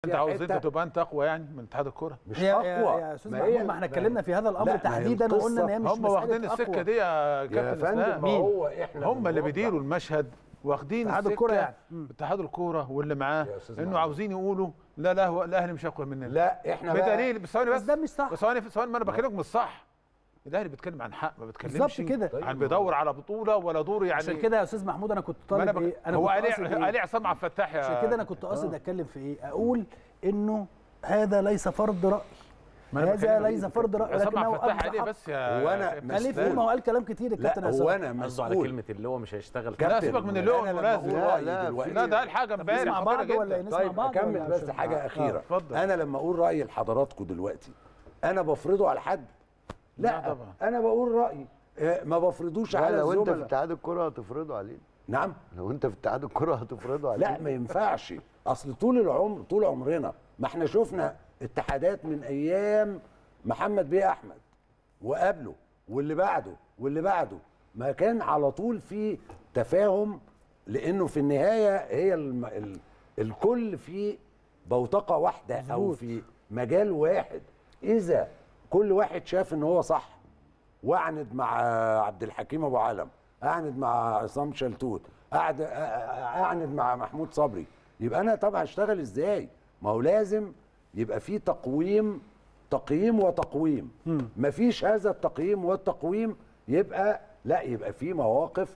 انت فيها عاوز انت حتة تبقى انت اقوى يعني من اتحاد الكوره مش هي يا- اقوى يا استاذ ما محمود هي- ما احنا ما- اتكلمنا في هذا لا، الامر ما هي تحديدا وقلنا ان هي مش هم مسألة واخدين أقوى. السكه دي يا يا كابتن فندم اسلام ما هو احنا هم اللي بنوضح. بيديروا المشهد واخدين اتحاد السكة الكرة يعني. مم. اتحاد الكوره واللي معاه يا أستاذ انه محمود. عاوزين يقولوا لا لا هو الاهلي مش اقوى مننا لا احنا بقى بدليل بس ثواني بس بس ده مش صح. بس ثواني ثواني ما انا بكلمك مش صح الاهلي بيتكلم عن حق ما بيتكلمش بالظبط كده. عن بيدور على بطوله ولا دور يعني عشان كده يا استاذ محمود انا كنت ما انا طالب بك... ايه انا هو كنت علي قاصد إيه؟ علي عصام عبد الفتاح يا عشان كده انا كنت قاصد اتكلم في ايه اقول انه هذا ليس فرض راي ما أنا هذا بكلمك ليس فرض راي عصام عبد لكنه الفتاح أفضل عليه حق. بس يا هو أنا كابتن قال لي مسؤول. في ما هو قال كلام كتير الكابتن لا عصام هو انا قصده على مسؤول كلمه اللي هو مش هيشتغل لا سيبك من اللي هو أنا لما مناسب. أقول لا، رأيي لا، دلوقتي- لا ده قال حاجه امبارح نسمع خطيرة بعض ولا جدا. نسمع طيب بعض اكمل ولا بس مش- حاجه آه. اخيره اتفضل. انا لما اقول رايي لحضراتكم دلوقتي انا بفرضه على حد لا لا طبعا. انا بقول رايي آه، ما بفرضوش لا على لو انت في الزملاء اتحاد الكره هتفرضه علينا نعم لو انت في اتحاد الكره هتفرضه علينا لا ما ينفعش اصل طول العمر طول عمرنا ما احنا شفنا اتحادات من ايام محمد بيه احمد وقبله واللي بعده واللي بعده ما كان على طول في تفاهم لانه في النهايه هي الم... ال... الكل في بوتقه واحده او مظبوط. في مجال واحد اذا كل واحد شاف ان هو صح واعند مع عبد الحكيم ابو علم اعند مع عصام شلتوت أعد- اعند مع محمود صبري يبقى انا طبعا اشتغل ازاي ما هو لازم يبقى في تقويم تقييم وتقويم مفيش هذا التقييم والتقويم يبقى لا يبقى في مواقف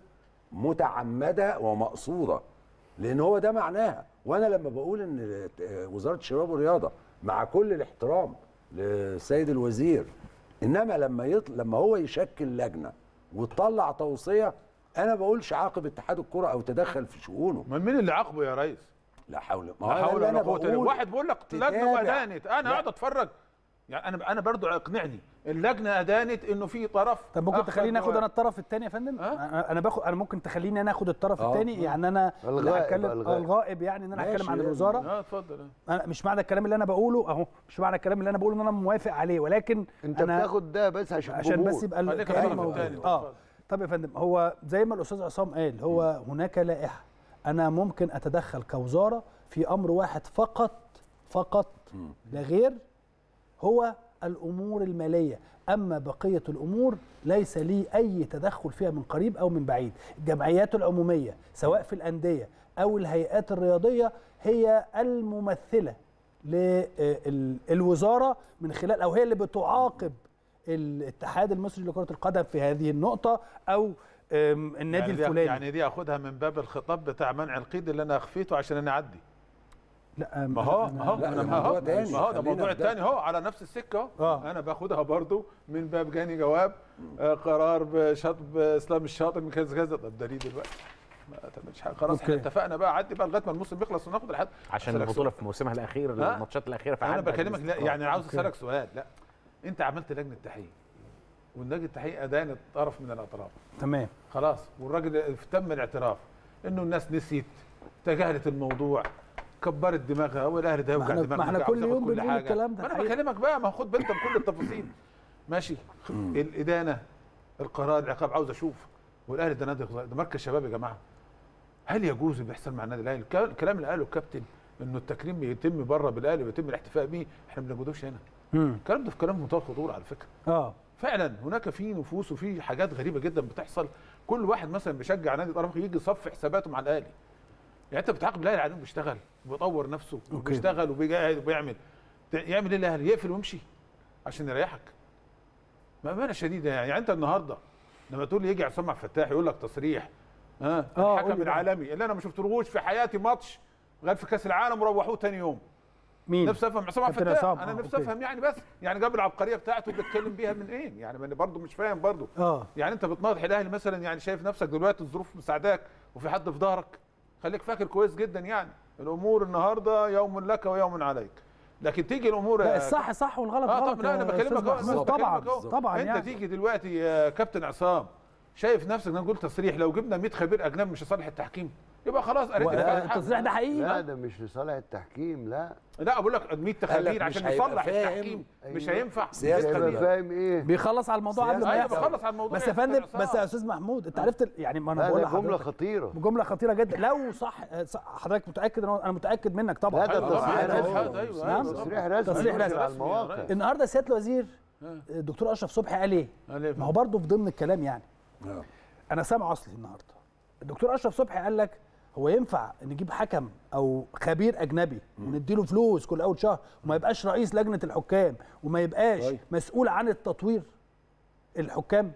متعمده ومقصوده لان هو ده معناها وانا لما بقول ان وزاره الشباب والرياضه مع كل الاحترام للسيد الوزير انما لما يطل... لما هو يشكل لجنه وتطلع توصيه انا بقولش عاقب اتحاد الكره او تدخل في شؤونه ما مين اللي عاقبه يا ريس؟ لا حول ما لا هو ده حول اللي ولا أنا قوه الا بالله بقول. واحد بيقول لك لجنه تتابع. وادانت انا لا. قاعد اتفرج يعني انا انا برضو اقنعني اللجنه ادانت انه في طرف طب ممكن أخذ تخليني اخد و- انا الطرف الثاني يا فندم ها؟ انا انا باخد انا ممكن تخليني انا اخد الطرف آه. الثاني يعني انا اللي الغائب، هتكلم الغائب. الغائب يعني ان انا ماشي هتكلم عن يعني. الوزاره اه اتفضل انا مش معنى الكلام اللي انا بقوله اهو مش معنى الكلام اللي انا بقوله ان انا موافق عليه ولكن انت أنا بتاخد ده بس عشان عشان بس جمهور. يبقى خليك الكلام الطرف موجود التاني. اه اتفضل. طب يا فندم هو زي ما الاستاذ عصام قال هو هناك لائحه انا ممكن اتدخل كوزاره في امر واحد فقط فقط لا غير هو الامور الماليه اما بقيه الامور ليس لي اي تدخل فيها من قريب او من بعيد الجمعيات العموميه سواء في الانديه او الهيئات الرياضيه هي الممثله للوزاره من خلال او هي اللي بتعاقب الاتحاد المصري لكره القدم في هذه النقطه او أم، النادي يعني دي الفلاني يعني دي اخدها من باب الخطاب بتاع منع القيد اللي انا اخفيته عشان انا اعدي لا ما هو أنا- ما هو لا، ما ده أنا- ما موضوع هو تاني. ما هو ده خلينا موضوع في ده. تاني اهو على نفس السكه اهو آه. انا باخدها برضو من باب جاني جواب آه قرار بشطب اسلام الشاطر من كذا كذا طب ده ليه دلوقتي ما تعملش حاجه خلاص احنا أوكي. اتفقنا بقى عدي بقى لغايه ما الموسم يخلص وناخد لحد عشان أسألك البطوله سؤال. في موسمها الاخير ها؟ الماتشات الاخيره انا فعدى بكلمك لا الاستقرار. يعني عاوز أوكي. اسالك سؤال لا انت عملت لجنه تحقيق واللجنه التحقيق ادانت طرف من الاطراف تمام خلاص والراجل تم الاعتراف انه الناس نسيت تجاهلت الموضوع كبرت دماغها والاهلي ده ما يوجع احنا- دماغنا ما احنا عاوز كل ياخد يوم كل بنقول حاجة. الكلام ده ما انا حقيقي. بكلمك بقى ما خد بالك بكل التفاصيل ماشي الادانه القرار العقاب عاوز اشوف والاهلي ده نادي ده مركز شباب يا جماعه هل يجوز اللي بيحصل مع النادي الاهلي الك- الكلام اللي قاله الكابتن انه التكريم بيتم بره بالاهلي ويتم الاحتفاء بيه احنا ما بنجدوش هنا مم. الكلام ده في كلام منتهى الخطوره على فكره اه فعلا هناك في نفوس وفي حاجات غريبه جدا بتحصل كل واحد مثلا بيشجع نادي طرف يجي يصفي حساباته مع الاهلي يعني انت بتعاقب الاهلي على انه بيشتغل وبيطور نفسه وبيشتغل وبيجاهد وبيعمل ت- يعمل ايه الاهلي يقفل ويمشي عشان يريحك بامانه شديده يعني, يعني انت النهارده لما تقول لي يجي عصام عبد الفتاح يقول لك تصريح ها آه، قول الحكم لي بقى. العالمي اللي انا ما شفتلهوش في حياتي ماتش غير في كاس العالم وروحوه تاني يوم مين نفسي افهم عصام عبد كابتن الفتاح عصام، انا آه، نفسي أوكي. افهم يعني بس يعني جاب العبقريه بتاعته بيتكلم بيها من ايه يعني ما انا برضه مش فاهم برضه اه يعني انت بتناضح الاهلي مثلا يعني شايف نفسك دلوقتي الظروف مساعداك وفي حد في ظهرك خليك فاكر كويس جدا يعني الامور النهارده يوم لك ويوم عليك لكن تيجي الامور لا يا الصح صح والغلط اه غلط طب لا انا يا بكلمك أستاذ اهو محمود. بس طبعا بكلمك أهو. طبعا انت يعني تيجي دلوقتي يا كابتن عصام شايف نفسك انا نقول تصريح لو جبنا 100 خبير اجنبي مش هيصلح التحكيم يبقى خلاص قريت و- الفاتحة. التصريح ده حقيقي لا ده مش لصالح التحكيم لا لا بقول لك 100 قال لك تخابير مش عشان هيبقى يصلح فاهم. التحكيم مش أيوة. هينفع سياسة مية يبقى خبير. فاهم ايه بيخلص على الموضوع قبل ما ايوه يحصل بخلص على الموضوع بس يا يا فندم كابتن بس يا عصام. استاذ محمود انت عرفت ال- يعني ما انا بقول هذا جمله لحضرتك خطيره جمله خطيره جدا لو صح صح- حضرتك متاكد إن هو- انا متاكد منك طبعا لا ده أيوة، تصريح طبعاً. رسمي. أيوة، أيوة، نعم. أيوة. تصريح رسمي تصريح نزل رسمي. على المواقع رسمي. النهارده سياده الوزير الدكتور اشرف صبحي قال ايه؟ قال إيه؟ ما هو برضه في ضمن الكلام يعني آه. انا سامع اصلي النهارده الدكتور اشرف صبحي قال لك هو ينفع نجيب حكم او خبير اجنبي ونديله فلوس كل اول شهر وما يبقاش رئيس لجنه الحكام وما يبقاش طيب. مسؤول عن التطوير الحكام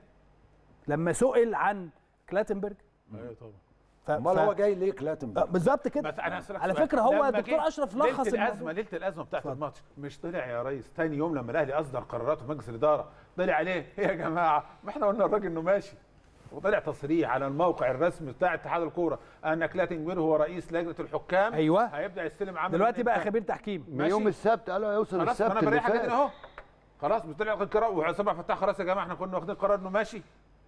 لما سئل عن كلاتنبرج ايوه طبعا ف... امال ف- هو جاي ليه كلاتنبرج آه، بالظبط كده بس انا هسألك على سؤال. فكره هو لما الدكتور جه اشرف ليلة لخص الازمه الموضوع. ليله الازمه بتاعت اتفضل. الماتش مش طلع يا ريس تاني يوم لما الاهلي اصدر قراراته مجلس الاداره طلع عليه إيه يا جماعه ما احنا قلنا الراجل انه ماشي وطلع تصريح على الموقع الرسمي بتاع اتحاد الكوره ان كلاتنبرج هو رئيس لجنه الحكام أيوة. هيبدا يستلم عمل دلوقتي من بقى إمتى؟ خبير تحكيم من ماشي. يوم السبت قالوا هيوصل خلاص السبت انا اللي بريح جدا فات اهو خلاص مش طلع القرار وسامع فتاح خلاص يا جماعه احنا كنا واخدين قرار انه ماشي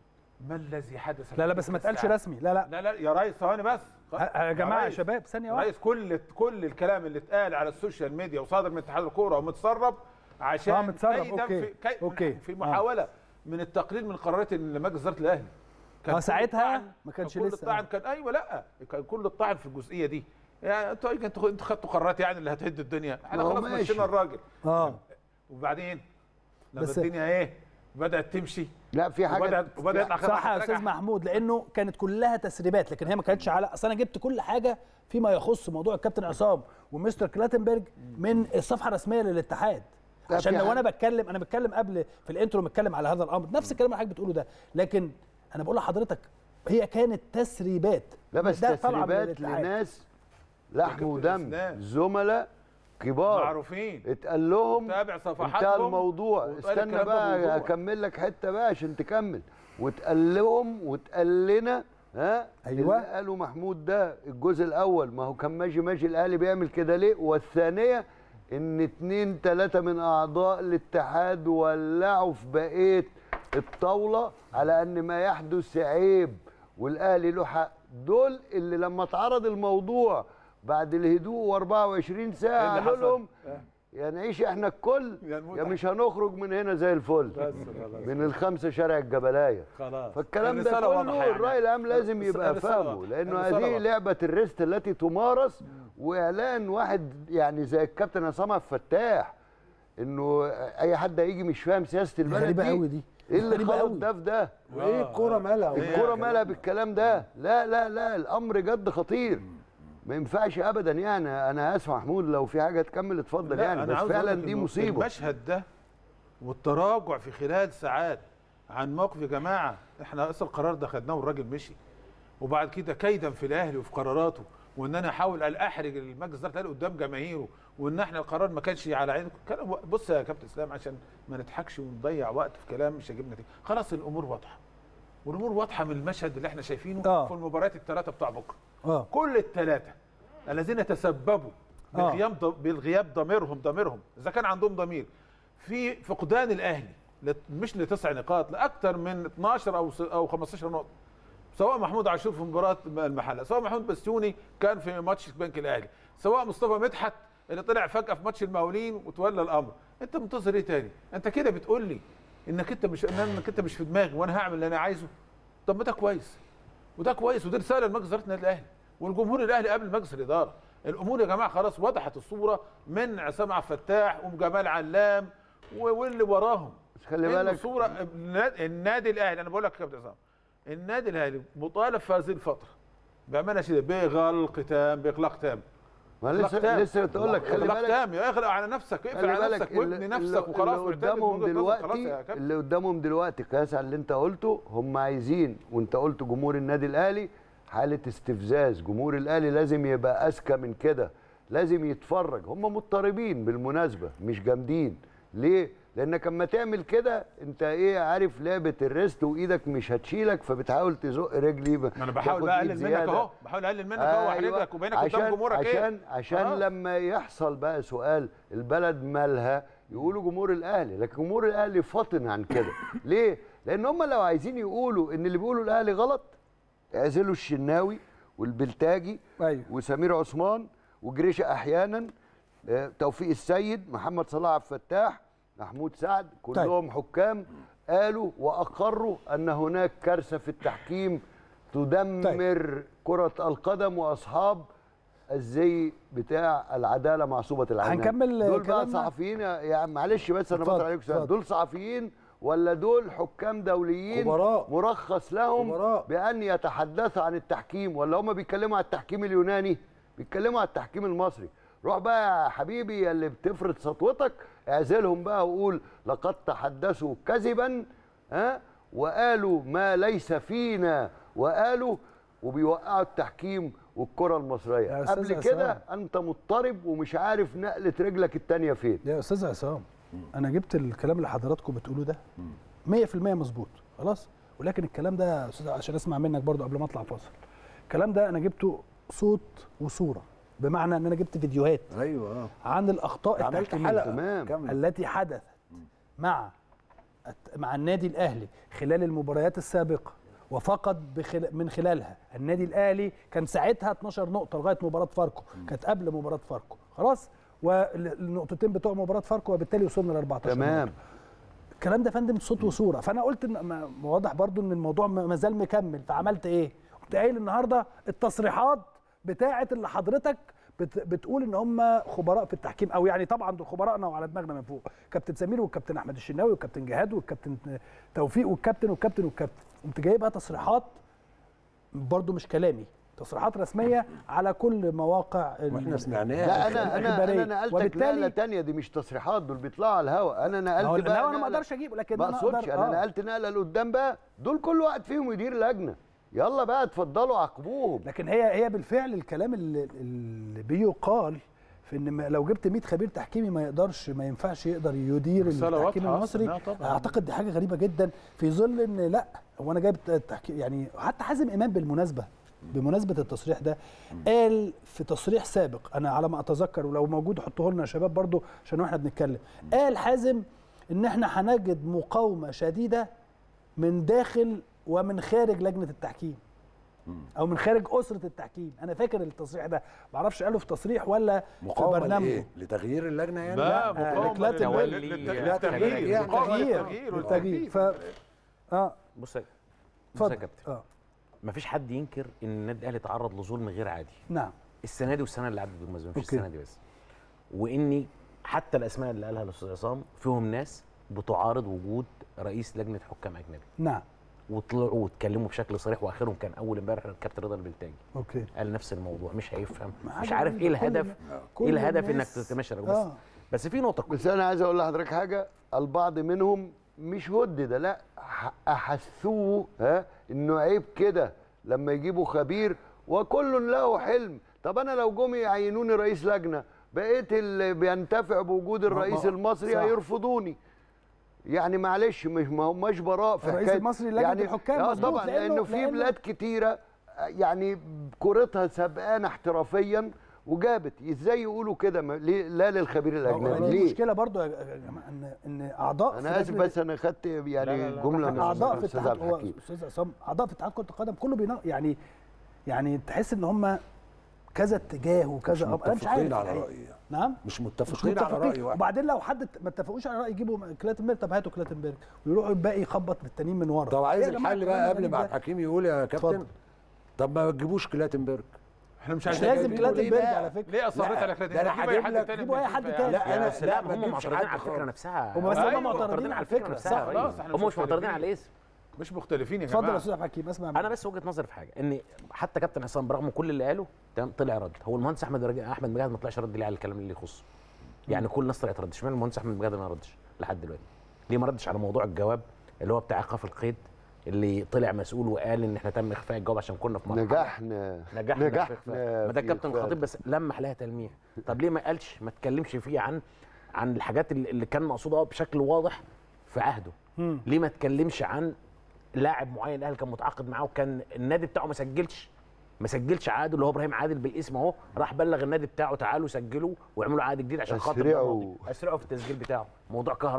ما الذي حدث لا لا بس ما تقالش رسمي لا لا لا لا يا ريس ثواني بس ه- يا جماعه يا ريس. شباب ثانيه واحده رئيس كل كل الكلام اللي اتقال على السوشيال ميديا وصادر من اتحاد الكوره ومتسرب عشان آه، متسرب، كيداً أوكي، في كي أوكي. في آه. محاوله من التقليل من قرارات مجلس اداره الاهلي كان آه، كل ساعتها الطعن- ما كانش كان كل لسه. الطعن كان ايوه لا كان كل الطعن في الجزئيه دي يعني انتوا انتوا انتوا خدتوا قرارات يعني اللي هتهد الدنيا احنا ما هو خلاص ماشي. مشينا الراجل اه وبعدين لما بس- الدنيا ايه بدات تمشي لا في حاجه وبدات وبدات يطلع خبر صح يا رجع. استاذ محمود لانه كانت كلها تسريبات لكن هي ما كانتش على اصل انا جبت كل حاجه فيما يخص موضوع الكابتن عصام ومستر كلاتنبرج من الصفحه الرسميه للاتحاد لا، عشان في لو انا حاجة- بتكلم انا بتكلم قبل في الانترو بتكلم على هذا الامر نفس الكلام اللي حضرتك بتقوله ده لكن انا بقول لحضرتك هي كانت تسريبات لا بس ده طالعة من تسريبات الاتحاد. لناس لحم كابتن ودم إسلام. زملاء كبار معروفين اتقال لهم تابع انتهى صفحاتهم الموضوع واتقال استنى الكلام ده بقى بوضوح. اكمل لك حته بقى عشان تكمل واتقال لهم واتقال لنا ها أيوة. اللي قالوا محمود ده الجزء الاول ما هو كان ماشي ماشي الاهلي بيعمل كده ليه والثانيه ان اتنين تلاته من اعضاء الاتحاد ولعوا في بقيه الطاوله على ان ما يحدث عيب والاهلي له حق دول اللي لما اتعرض الموضوع بعد الهدوء و24 ساعه إيه اللي قالوا حصل؟ لهم يا نعيش احنا الكل يا نموت يا مش هنخرج من هنا زي الفل بس خلاص. من الخمسه شارع الجبلايه خلاص فالكلام ده الرسالة كله واضحة يعني. الراي العام لازم الرس- يبقى الرسالة فاهمه واضحة. لانه الرسالة هذه واضحة. لعبه الريست التي تمارس واعلان واحد يعني زي الكابتن عصام عبد الفتاح انه اي حد هيجي مش فاهم سياسه البلد غريبة دي قوي دي. ايه اللي غريبة خلط قوي. ده في ده وايه الكوره مالها الكوره مالها بالكلام ده لا لا لا الامر جد خطير ما ينفعش ابدا يعني انا اسف محمود لو في حاجه تكمل اتفضل لا، يعني أنا بس عاوز فعلا أقول لك دي إنه مصيبه المشهد ده والتراجع في خلال ساعات عن موقف يا جماعه احنا اصل القرار ده خدناه والراجل مشي وبعد كده كيدا في الاهلي وفي قراراته وان انا احاول أن احرج المجلس ده الاهلي قدام جماهيره وان احنا القرار ما كانش على عينكم كلام بص يا كابتن اسلام عشان ما نضحكش ونضيع وقت في كلام مش هيجيب نتيجه خلاص الامور واضحه والامور واضحه من المشهد اللي احنا شايفينه آه. في المباريات الثلاثه بتاع بكره اه كل الثلاثه الذين تسببوا آه. بالغياب بالغياب ضميرهم ضميرهم اذا كان عندهم ضمير في فقدان الاهلي لت- مش لتسع نقاط لاكثر من 12 او س- او 15 نقطه سواء محمود عاشور في مباراه المحله سواء محمود بسيوني كان في ماتش بنك الاهلي سواء مصطفى مدحت اللي طلع فجاه في ماتش المقاولين وتولى الامر انت منتظر ايه تاني انت كده بتقول لي انك انت مش انك انت مش في دماغي وانا هعمل اللي انا عايزه طب ما ده كويس وده كويس ودي رساله لمجلس اداره النادي الاهلي والجمهور الاهلي قبل مجلس الاداره الامور يا جماعه خلاص وضحت الصوره من عصام عبد الفتاح وجمال علام و- واللي وراهم بس خلي إنه بالك صوره النادي- النادي الاهلي انا بقول لك يا كابتن عصام النادي الاهلي مطالب في هذه الفتره بامانه شديده باغلاق تام باغلاق تام ما إغلاق لسه تام. لسه تقول لك خلي اغلاق بالك تام يا اغلق على نفسك اقفل خلي على بالك نفسك وابني اللي- نفسك وخلاص اللي واعتمد قدامهم بوجهة نظرك. خلاص دلوقتي يا كابتن. اللي قدامهم دلوقتي قياس على اللي انت قلته هم عايزين وانت قلت جمهور النادي الاهلي حاله استفزاز جمهور الاهلي لازم يبقى اذكى من كده لازم يتفرج هم مضطربين بالمناسبه مش جامدين ليه لانك اما تعمل كده انت ايه عارف لعبه الريست وايدك مش هتشيلك فبتحاول تزق رجلي ما انا بحاول بقى اقلل منك اهو بحاول اقلل منك اهو واحرجك وبينك قدام عشان جمهورك ايه عشان عشان خلاص. لما يحصل بقى سؤال البلد مالها يقولوا جمهور الاهلي لكن جمهور الاهلي فاطن عن كده ليه لان هم لو عايزين يقولوا ان اللي بيقولوا الاهلي غلط اعزلوا الشناوي والبلتاجي ايوه وسمير عثمان وجريشه احيانا آه، توفيق السيد محمد صلاح عبد الفتاح محمود سعد كلهم حكام قالوا واقروا ان هناك كارثه في التحكيم تدمر كره القدم واصحاب الزي بتاع العداله معصوبه العنان هنكمل دول بقى كلامنا؟ صحفيين يا يا عم معلش بس انا اتفضل، بطلع عليكم سؤال اتفضل. دول صحفيين ولا دول حكام دوليين خبراء. مرخص لهم خبراء. بان يتحدثوا عن التحكيم ولا هم بيتكلموا عن التحكيم اليوناني بيتكلموا عن التحكيم المصري روح بقى يا حبيبي يا اللي بتفرض سطوتك اعزلهم بقى وقول لقد تحدثوا كذبا ها وقالوا ما ليس فينا وقالوا وبيوقعوا التحكيم والكره يا المصريه أستاذ قبل عصام. كده انت مضطرب ومش عارف نقله رجلك التانيه فين يا استاذ عصام انا جبت الكلام اللي حضراتكم بتقولوه ده 100% مظبوط خلاص ولكن الكلام ده يا استاذ عشان اسمع منك برضو قبل ما اطلع فاصل الكلام ده انا جبته صوت وصوره بمعنى ان انا جبت فيديوهات ايوه اه عن الاخطاء عملت التحكيميه حلقه تمام. كامله التي حدثت مع الت- مع النادي الاهلي خلال المباريات السابقه وفقد بخل... من خلالها النادي الاهلي كان ساعتها 12 نقطه لغايه مباراه فاركو كانت قبل مباراه فاركو خلاص والنقطتين بتوع مباراه فاركو وبالتالي وصلنا ل 14 تمام نقطة. الكلام ده فندم صوت وصوره فانا قلت ان ما- واضح برضو ان الموضوع ما ما زال مكمل فعملت ايه قمت قايل النهارده التصريحات بتاعه اللي حضرتك بت بتقول ان هم خبراء في التحكيم او يعني طبعا دول خبراءنا وعلى دماغنا من فوق كابتن سمير والكابتن احمد الشناوي والكابتن جهاد والكابتن توفيق والكابتن والكابتن والكابتن قمت جايبها تصريحات برضو مش كلامي تصريحات رسميه على كل مواقع ال- واحنا سمعناها لا انا انا الإخبارية. انا نقلتك وبالتالي- نقله تانية دي مش تصريحات دول بيطلعوا على الهواء انا ما هو نقلت بقى لا انا ما نقلة- اقدرش اجيبه لكن ما انا اقصدش اقدر انا آه. نقلت نقله لقدام بقى دول كل واحد فيهم يدير لجنه يلا بقى اتفضلوا عاقبوهم لكن هي هي بالفعل الكلام اللي, اللي بيقال في ان ما- لو جبت 100 خبير تحكيمي ما يقدرش ما ينفعش يقدر يدير رسالة التحكيم واضحة المصري أصلاً، لا طبعاً. اعتقد دي حاجه غريبه جدا في ظل ان لا هو انا جايب التحكيم يعني حتى حازم امام بالمناسبه بمناسبه التصريح ده قال في تصريح سابق انا على ما اتذكر ولو موجود حطوه لنا يا شباب برضو عشان واحنا بنتكلم قال حازم ان احنا هنجد مقاومه شديده من داخل ومن خارج لجنه التحكيم او من خارج اسره التحكيم انا فاكر التصريح ده معرفش قاله في تصريح ولا في مقاومه برنامجه لايه؟ لتغيير اللجنه يعني؟ لا آه، مقاومه لكلات لل- البلد. لل- تولي- للتغيير يعني مقاومه تغيير للتغيير التغيير والتغيير ف اه بص يا- بص اتفضل يا كابتن اه مفيش حد ينكر ان النادي الاهلي تعرض لظلم غير عادي نعم السنه دي والسنه اللي عدت بالمناسبه مش أوكي. السنه دي بس واني حتى الاسماء اللي قالها الاستاذ عصام فيهم ناس بتعارض وجود رئيس لجنه حكام اجنبي نعم وطلعوا واتكلموا بشكل صريح واخرهم كان اول امبارح الكابتن رضا البلتاجي اوكي قال نفس الموضوع مش هيفهم ما مش حاجة عارف ايه غريبة. كل الهدف الناس- ايه كل الهدف انك الناس- تتماشى بس آه. بس في نقطه بس انا عايز اقول لحضرتك حاجه البعض منهم مش هدد لا ح- احسوه ها انه عيب كده لما يجيبوا خبير وكل له حلم طب انا لو جم يعينوني رئيس لجنه بقيت اللي بينتفع بوجود الرئيس ما- المصري صح. هيرفضوني يعني معلش مش ما هماش براء في الرئيس حكاية- المصري لجنة يعني الحكام اه مظبوط، طبعا لأنه- لانه في لأنه- بلاد كتيره يعني كورتها سبقانه احترافيا وجابت ازاي يقولوا كده ما- ليه لا للخبير هو الاجنبي دي ليه المشكله برضو يا جماعه ان ان اعضاء انا في اسف لجنة- بس انا خدت يعني لا، لا، لا، جمله من اعضاء في الاستاذ اتحاد عبد هو الحكيم استاذ عصام اعضاء في اتحاد كره القدم كله بينا يعني يعني تحس ان هم كذا اتجاه مش وكذا أمر. انا مش عارف متفقين على الحقيقة. رايي يعني. نعم مش مش متفقين على راي متفقين واحد وبعدين لو حد ما اتفقوش على راي يجيبوا كلاتنبرج طب هاتوا كلاتنبرج ويروحوا الباقي يخبط في التانيين من ورا طب عايز إيه يا جماعة الحل الكلام بقى قبل الغريب ما ده؟ الحكيم يقول يا كابتن اتفضل. طب ما تجيبوش كلاتنبرج احنا مش مش عايزين لازم جايبينه ليه كلاتنبرج بقى؟ على فكره ليه اصريت لا، على ده كده أنا جيبوا اي هجيب حد لك- تاني جيبوا أي بيجيب حد يعني. تاني. لا، يا أنا- بس لا، لا ما هم تجيبش معترضين حد على الفكره خالص. نفسها هم بس هم أيوة. معترضين على الفكره نفسها صح خلاص، احنا هم مش مش معترضين مختلفين. على الاسم مش مختلفين يا اتفضل يا جماعه استاذ حكيم اسمع انا مني. بس وجهه نظري في حاجه ان حتى كابتن عصام برغم كل اللي قاله تمام طلع رد هو المهندس احمد رج... احمد مجاهد ما طلعش رد ليه على الكلام اللي يخصه يعني كل الناس طلعت رد اشمعنى المهندس احمد مجاهد ما ردش لحد دلوقتي ليه ما ردش على موضوع الجواب اللي هو بتاع ايقاف القيد اللي طلع مسؤول وقال ان احنا تم اخفاء الجواب عشان كنا في مرحله نجحنا نجحنا, نجحنا في إخفاء. ما ده في الكابتن إخفاء. الخطيب بس لمح لها تلميح طب ليه ما قالش ما اتكلمش فيه عن عن الحاجات اللي اللي كان مقصوده بشكل واضح في عهده مم. ليه ما اتكلمش عن لاعب معين الاهلي كان متعاقد معاه وكان النادي بتاعه ما سجلش ما سجلش عقده اللي هو ابراهيم عادل بالاسم اهو راح بلغ النادي بتاعه تعالوا سجلوا واعملوا عقد جديد عشان خاطر أسرعوا. الماضي. اسرعوا في التسجيل بتاعه موضوع كهرباء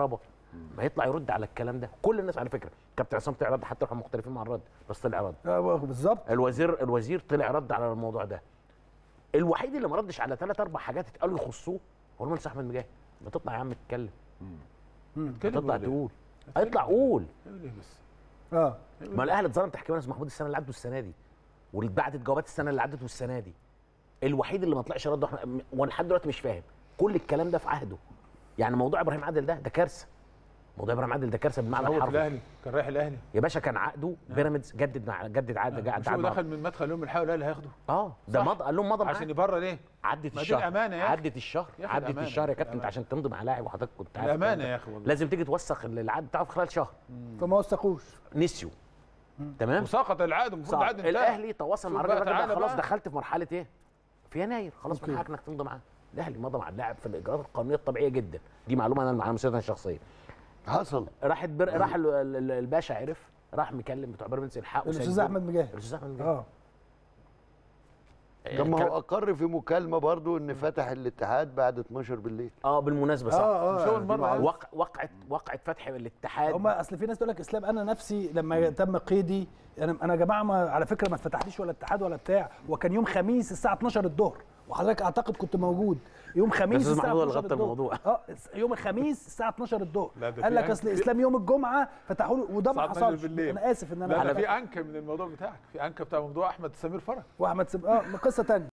ما يطلع يرد على الكلام ده كل الناس على فكره كابتن عصام طلع رد حتى احنا مختلفين مع الرد بس طلع رد آه، بالظبط الوزير الوزير طلع رد على الموضوع ده الوحيد اللي ما ردش على ثلاث اربع حاجات اتقالوا يخصوه هو المهندس احمد مجاهد ما تطلع يا عم تتكلم تطلع تقول اطلع قول يقول ايه بس اه ما الاهلي اتظلم تحكيم ناس محمود السنه اللي عدت والسنه دي وبعتت جوابات السنه اللي عدت والسنه دي الوحيد اللي ما طلعش رد احمد ولحد دلوقتي مش فاهم كل الكلام ده في عهده يعني موضوع ابراهيم عادل ده ده كارثه موضوع ابراهيم عادل ده كارثه بمعنى هو في الحرفي الاهلي كان رايح الاهلي يا باشا كان عقده بيراميدز جدد مع جدد عقد قعد مش هو دخل من مدخل يوم الحاول الاهلي هياخده اه ده صح. مضى قال لهم مضى معاه عشان يبرر ليه؟ عدت ما دي الشهر الأمانة يا أخي. عدت الشهر يا أخي عدت الأمانة، الشهر يا كابتن انت الأمانة. عشان تمضي مع لاعب وحضرتك كنت عارف الأمانة الكلام ده. يا أخي والله. لازم تيجي توثق العقد بتاعه في خلال شهر فما وثقوش نسيوا تمام وسقط العقد المفروض صعب. العقد انتهى الاهلي تواصل مع شوف الراجل بقى الراجل ده تعالى خلاص بقى. دخلت في مرحله ايه في يناير خلاص من حقك انك تمضي معاه الاهلي مضى مع اللاعب في الاجراءات القانونيه الطبيعيه جدا دي معلومه انا على مسيرتي الشخصيه حصل راحت بر... راح ال- ال- ال- الباشا عرف راح مكلم بتوع بيراميدز الحقوا الاستاذ سجلوا. احمد مجاهد الاستاذ احمد مجاهد اه طب ما كان- هو اقر في مكالمه برضو ان فتح الاتحاد بعد 12 بالليل اه بالمناسبه صح اه مش أول اه مرة يعني. وق... وقعت وقعت فتح الاتحاد هم اصل في ناس تقول لك اسلام انا نفسي لما تم قيدي انا انا يا جماعه ما على فكره ما اتفتحليش ولا اتحاد ولا بتاع وكان يوم خميس الساعه 12 الظهر وحضرتك اعتقد كنت موجود يوم خميس الأستاذ الساعه محمود اللي 12 غطى الظهر. الموضوع. اه يوم الخميس الساعه 12 الظهر لا، ده قال في لك أنك- اصل اسلام يوم الجمعه فتحوا له وده ما الساعة 12 حصلش بالليل. انا اسف ان لا انا ده في انكى من الموضوع بتاعك في انكى بتاع موضوع احمد سمير فرج واحمد سب... اه قصه ثانيه